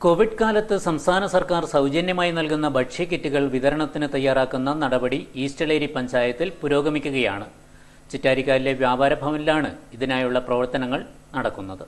Covid കാലത്ത് സംസ്ഥാന സർക്കാർ സൗജന്യമായി നൽകുന്ന ഭക്ഷ്യക്കിറ്റുകൾ വിതരണത്തിന് തയ്യാറാക്കുന്ന നടപടി ഈസ്റ്റലേരി പഞ്ചായത്തിൽ പുരോഗമിക്കുകയാണ് ചിറ്റാരിക്കാലിലെ വ്യാപാര ഭവനിലാണ് ഇതിനായുള്ള പ്രവർത്തനങ്ങൾ നടക്കുന്നത്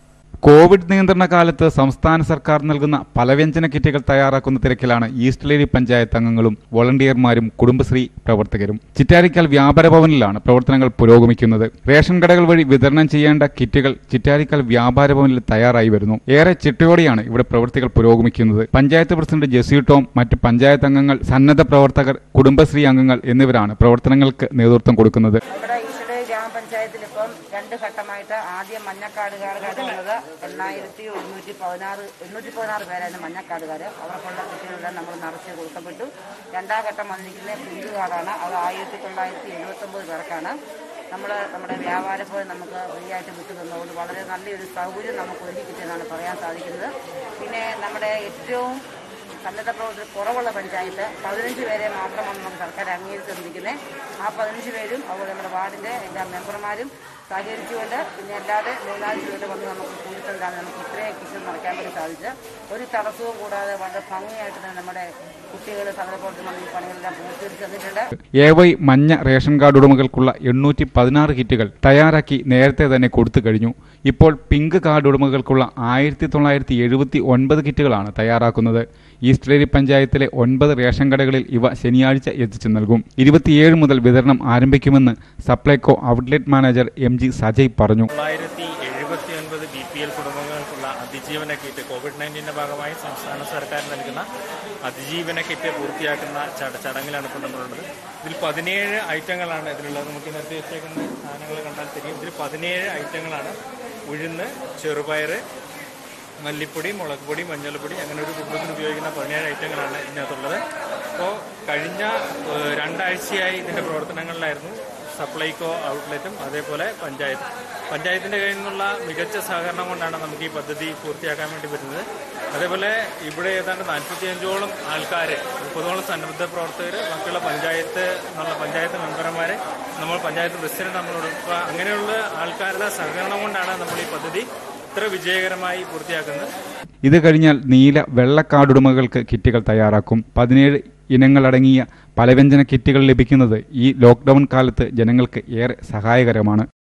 കോവിഡ് നിയന്ത്രണ കാലത്ത് സംസ്ഥാന സർക്കാർ നൽകുന്ന പലവ്യഞ്ജന കിറ്റുകൾ തയ്യാറാക്കുന്ന തിരക്കിലാണ് ഈസ്റ്റ്ലേരി പഞ്ചായത്ത് അംഗങ്ങളും വോളണ്ടിയർമാരും കുടുംബശ്രീ പ്രവർത്തകരും ചിറ്റാരിക്കാൽ വ്യാപാര ഭവനിലാണ് പ്രവർത്തനങ്ങൾ പുരോഗമിക്കുന്നത് റേഷൻ കടകൾ വഴി വിതരണം ചെയ്യേണ്ട കിറ്റുകൾ ചിറ്റാരിക്കാൽ വ്യാപാര ഭവനിൽ തയ്യാറായി വരുന്നു ഏറെ ചിട്ടയോടെയാണ് ഇവിടെ പ്രവൃത്തികൾ പുരോഗമിക്കുന്നത് പഞ്ചായത്ത് പ്രസിഡന്റ് ജെസി ടോം മറ്റ് പഞ്ചായത്ത് അംഗങ്ങൾ സന്നദ്ധ പ്രവർത്തകർ കുടുംബശ്രീ അംഗങ്ങൾ എന്നിവരാണ് പ്രവർത്തനങ്ങൾക്ക് നേതൃത്വം കൊടുക്കുന്നത് ഇവിടെ ഈശ്വര ഗ്രാമപഞ്ചായത്തിൽ ഇപ്പം രണ്ട് ഘട്ടമായിട്ട് ആദ്യം മഞ്ഞക്കാടുകാർക്കായിട്ട് വന്നത് എണ്ണായിരത്തി ഒരുന്നൂറ്റി പതിനാറ് എണ്ണൂറ്റി പതിനാറ് പേരായിരുന്നു മഞ്ഞക്കാടുകാർ അവർക്കുള്ള കുട്ടികളെല്ലാം നമ്മൾ നിറച്ച് കൊടുക്കപ്പെട്ടു രണ്ടാം ഘട്ടം വന്നിരിക്കുന്നത് പിങ്ക് കാർഡാണ് അത് ആയിരത്തി തൊള്ളായിരത്തി എഴുപത്തൊമ്പത് പേർക്കാണ് നമ്മൾ നമ്മുടെ വ്യാപാര പോയി നമുക്ക് ഫ്രീ ആയിട്ട് വിട്ടു തന്നതുകൊണ്ട് വളരെ നല്ലൊരു സൗകര്യം നമുക്ക് ഒരുക്കി കിട്ടിയെന്നാണ് പറയാൻ സാധിക്കുന്നത് പിന്നെ നമ്മുടെ ഏറ്റവും സന്നദ്ധ പ്രവർത്തകർ കുറവുള്ള പഞ്ചായത്ത് പതിനഞ്ച് പേരെ മാത്രമാണ് നമുക്ക് സർക്കാർ അംഗീകരിച്ച് തന്നിരിക്കുന്നത് ആ പതിനഞ്ച് പേരും അതുപോലെ നമ്മുടെ വാർഡിൻ്റെ എല്ലാ മെമ്പർമാരും സഹകരിച്ചുകൊണ്ട് പിന്നെ അല്ലാതെ മൂന്നാല് പേര് വന്ന് നമുക്ക് കൂടിത്തന്നാണ് നമുക്ക് ഇത്രയും കിച്ചൺ നടക്കാൻ വേണ്ടി സാധിച്ചത് ഒരു തടസ്സവും കൂടാതെ വളരെ ഭംഗിയായിട്ട് തന്നെ നമ്മുടെ കുട്ടികൾ സന്നദ്ധപ്രവർത്തനം ഈ പണികളെല്ലാം പൂർത്തീകരിച്ച് തന്നിട്ടുണ്ട് എ വൈ മഞ്ഞ റേഷൻ കാർഡ് ഉടമകൾക്കുള്ള എണ്ണൂറ്റി പതിനാറ് കിറ്റുകൾ തയ്യാറാക്കി നേരത്തെ തന്നെ കൊടുത്തു കഴിഞ്ഞു ഇപ്പോൾ പിങ്ക് കാർഡ് ഉടമകൾക്കുള്ള ആയിരത്തി തൊള്ളായിരത്തി എഴുപത്തി ഒൻപത് കിറ്റുകളാണ് തയ്യാറാക്കുന്നത് ഈസ്റ്റ്ലേരി പഞ്ചായത്തിലെ ഒൻപത് റേഷൻ കടകളിൽ ഇവ ശനിയാഴ്ച എത്തിച്ചു നൽകും ഇരുപത്തിയേഴ് മുതൽ വിതരണം ആരംഭിക്കുമെന്ന് Supplyco outlet manager M G Sajay പറഞ്ഞു തൊള്ളായിരത്തി എഴുപത്തി ഒൻപത് ബി പി എൽ കുടുംബങ്ങൾക്കുള്ള അതിജീവന കിറ്റ് കോവിഡ് നയൻറ്റീൻ്റെ ഭാഗമായി സംസ്ഥാന സർക്കാർ നൽകുന്ന അതിജീവന കിറ്റ് പൂർത്തിയാക്കുന്ന ചട ചടങ്ങിലാണ് ഇപ്പോൾ നമ്മളുള്ളത് ഇതിൽ പതിനേഴ് ഐറ്റങ്ങളാണ് ഇതിലുള്ളത് നമുക്ക് നിർത്തി വെച്ചേക്കുന്ന സാധനങ്ങൾ കണ്ടാൽ தெரியும் ഇതിൽ പതിനേഴ് ഐറ്റങ്ങളാണ് ഉഴുന്ന് ചെറുപയറ് മല്ലിപ്പൊടി മുളക് പൊടി മഞ്ഞൾപ്പൊടി അങ്ങനെ ഒരു കുടുംബത്തിന് ഉപയോഗിക്കുന്ന പതിനേഴ് ഐറ്റങ്ങളാണ് ഇതിനകത്തുള്ളത് അപ്പോൾ കഴിഞ്ഞ ഏഹ്, രണ്ടാഴ്ചയായി ഇതിൻ്റെ പ്രവർത്തനങ്ങളിലായിരുന്നു സപ്ലൈകോ ഔട്ട്ലെറ്റും അതേപോലെ പഞ്ചായത്ത് പഞ്ചായത്തിൻ്റെ കയ്യിൽ നിന്നുള്ള മികച്ച സഹകരണം കൊണ്ടാണ് നമുക്ക് ഈ പദ്ധതി പൂർത്തിയാക്കാൻ വേണ്ടി പറ്റുന്നത് അതേപോലെ ഇവിടെ ഏതാണ്ട് നാൽപ്പത്തിയഞ്ചോളം ആൾക്കാർ മുപ്പതോളം സന്നദ്ധ പ്രവർത്തകർ ബാക്കിയുള്ള പഞ്ചായത്ത് എന്നുള്ള പഞ്ചായത്ത് മെമ്പർമാർ നമ്മൾ പഞ്ചായത്ത് പ്രസിഡന്റ് നമ്മളോട് അപ്പോൾ അങ്ങനെയുള്ള ആൾക്കാരുടെ സഹകരണം കൊണ്ടാണ് നമ്മൾ ഈ പദ്ധതി ഇത്ര വിജയകരമായി പൂർത്തിയാക്കുന്നത് ഇത് കഴിഞ്ഞാൽ നീല വെള്ള കാർഡ് ഉടമകൾക്ക് കിറ്റുകൾ തയ്യാറാക്കും പതിനേഴ് ഇനങ്ങളടങ്ങിയ പലവ്യഞ്ജന കിറ്റുകൾ ലഭിക്കുന്നത് ഈ ലോക്ക്ഡൌൺ കാലത്ത് ജനങ്ങൾക്ക് ഏറെ സഹായകരമാണ്